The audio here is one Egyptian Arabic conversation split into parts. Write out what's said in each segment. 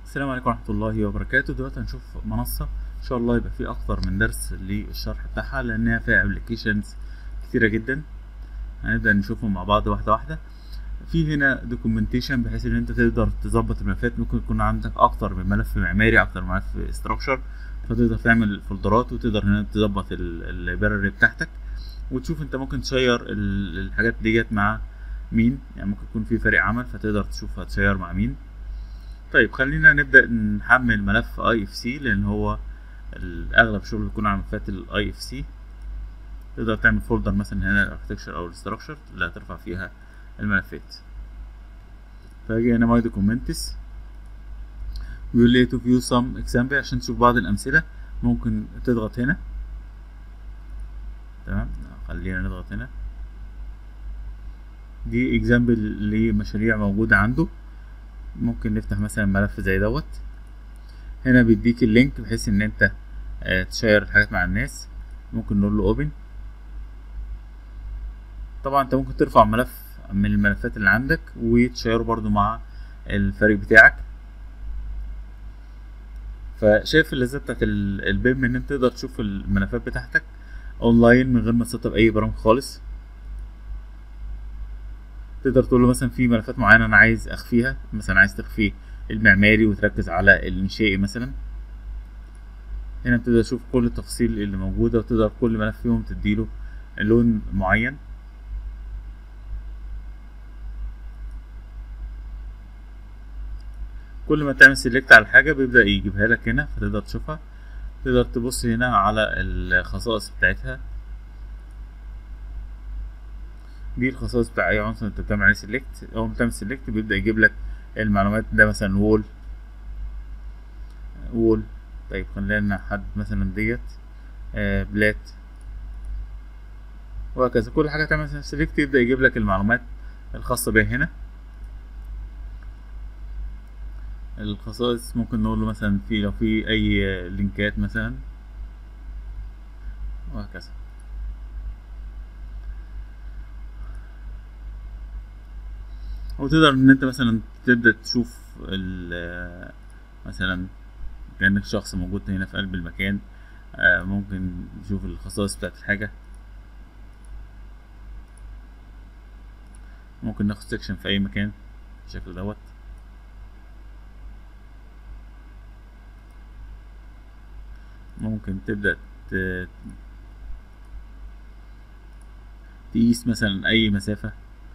السلام عليكم ورحمة الله وبركاته دلوقتي هنشوف منصة ان شاء الله يبقى فيه اكتر من درس للشرح بتاعها لانها فيها ابلكيشنز كتيرة جدا هنبدأ نشوفهم مع بعض واحدة واحدة في هنا دوكيومنتيشن بحيث ان انت تقدر تظبط الملفات ممكن يكون عندك اكتر من ملف معماري اكتر من ملف استراكشر فتقدر تعمل فولدرات وتقدر هنا تظبط اللايبراري بتاعتك وتشوف انت ممكن تشير ال- الحاجات ديت مع مين يعني ممكن يكون في فريق عمل فتقدر تشوف هتشير مع مين طيب خلينا نبدأ نحمل ملف اي اف سي لان هو اغلب الشغل بيكون على ملفات الاي اف سي تقدر تعمل فولدر مثلا هنا الاركتكشر او الاستراكشر اللي هترفع فيها الملفات فاجي هنا ماي دوكيومنتس بيقول لي تو فيو سم اكزامبل عشان تشوف بعض الامثله ممكن تضغط هنا تمام خلينا نضغط هنا دي اكزامبل لمشاريع موجوده عنده ممكن نفتح مثلا ملف زي دوت هنا بيديك اللينك بحيث ان انت آه، تشير الحاجات مع الناس ممكن نقول له اوبن طبعا انت ممكن ترفع ملف من الملفات اللي عندك وتشيره برضو مع الفريق بتاعك فشايف اللذة بتاعت ال- البيم ان انت تقدر تشوف الملفات بتاعتك اونلاين من غير ما تسطب اي برامج خالص تقدر تقول له مثلا في ملفات معينة انا عايز اخفيها مثلا عايز تخفي المعماري وتركز على الانشائي مثلا هنا بتقدر تشوف كل التفاصيل اللي موجودة وتقدر كل ملف فيهم تديله لون معين كل ما تعمل سيلكت على حاجة بيبدأ يجيبها لك هنا فتقدر تشوفها تقدر تبص هنا على الخصائص بتاعتها دي الخصائص بتاع اي عنصر انت بتعمل عليه سيلكت اول ما تعمل سيلكت بيبدأ يجيب لك المعلومات ده مثلا وول وول طيب خلينا حد مثلا ديت آه بلات وهكذا كل حاجة تعمل سيلكت يبدأ يجيب لك المعلومات الخاصة بيها هنا الخصائص ممكن نقول له مثلا في لو في اي لينكات مثلا وهكذا وتقدر ان انت مثلا تبدا تشوف ال- مثلا كانك شخص موجود هنا في قلب المكان آه، ممكن تشوف الخصائص بتاعت الحاجه ممكن ناخد سيكشن في اي مكان بالشكل دوت ممكن تبدأ ت- تقيس مثلا أي مسافة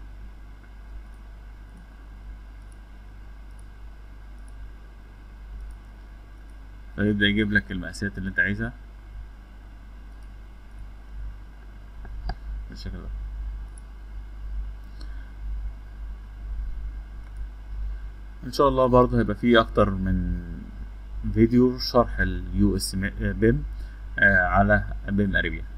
فيبدأ يجيب لك المقاسات اللي انت عايزها بالشكل ده ان شاء الله برضه هيبقى فيه اكتر من فيديو شرح اليو اس بيم على بيم اريبيا